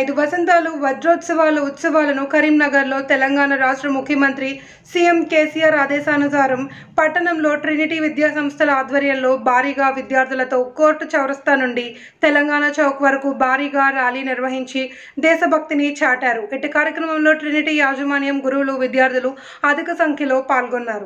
ఐదు వసంతాలు వజ్రోత్సవాల ఉత్సవాలను కరీంనగర్లో తెలంగాణ రాష్ట్ర ముఖ్యమంత్రి సీఎం కేసీఆర్ ఆదేశానుసారం పట్టణంలో ట్రినిటీ విద్యా సంస్థల ఆధ్వర్యంలో భారీగా విద్యార్థులతో కోర్టు చౌరస్తా నుండి తెలంగాణ చౌక్ వరకు భారీగా ర్యాలీ నిర్వహించి దేశభక్తిని చాటారు ఇటు కార్యక్రమంలో ట్రినిటీ యాజమాన్యం గురువులు విద్యార్థులు అధిక సంఖ్యలో పాల్గొన్నారు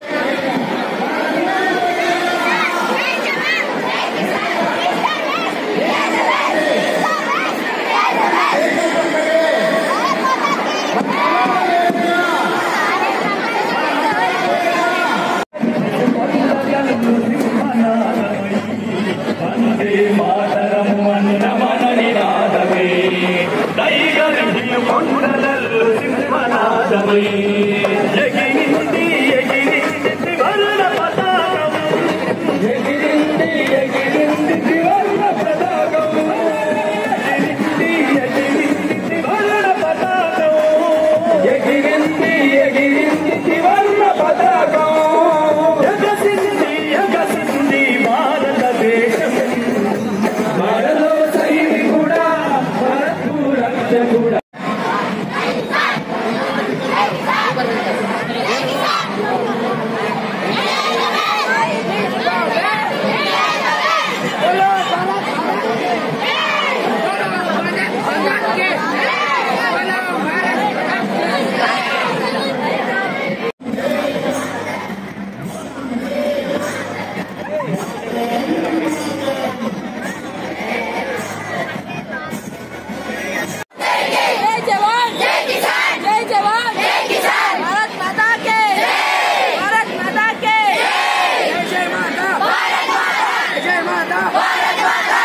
जय जवान जय किसान जय जवान जय किसान भारत माता के भारत माता के जय जय माता भारत माता जय माता भारत माता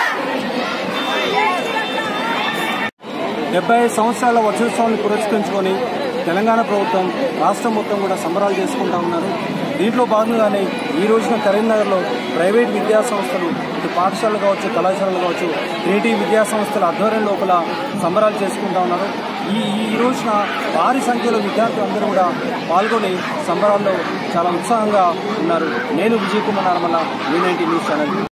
డెబ్బై ఐదు సంవత్సరాల వజ్రోత్సవాన్ని పురస్కరించుకొని తెలంగాణ ప్రభుత్వం రాష్ట్రం మొత్తం కూడా సంబరాలు చేసుకుంటా ఉన్నారు దీంట్లో భాగంగానే ఈ రోజున కరీంనగర్లో ప్రైవేట్ విద్యా సంస్థలు ఇటు పాఠశాలలు కావచ్చు కళాశాలలు కావచ్చు ట్రినిటీ విద్యా సంస్థల ఆధ్వర్యం లోపల సంబరాలు చేసుకుంటా ఉన్నారు ఈ ఈ రోజున భారీ సంఖ్యలో విద్యార్థులు అందరూ కూడా పాల్గొని సంబరాల్లో చాలా ఉత్సాహంగా ఉన్నారు నేను Vijay Kumar Naramalla U ninety news channel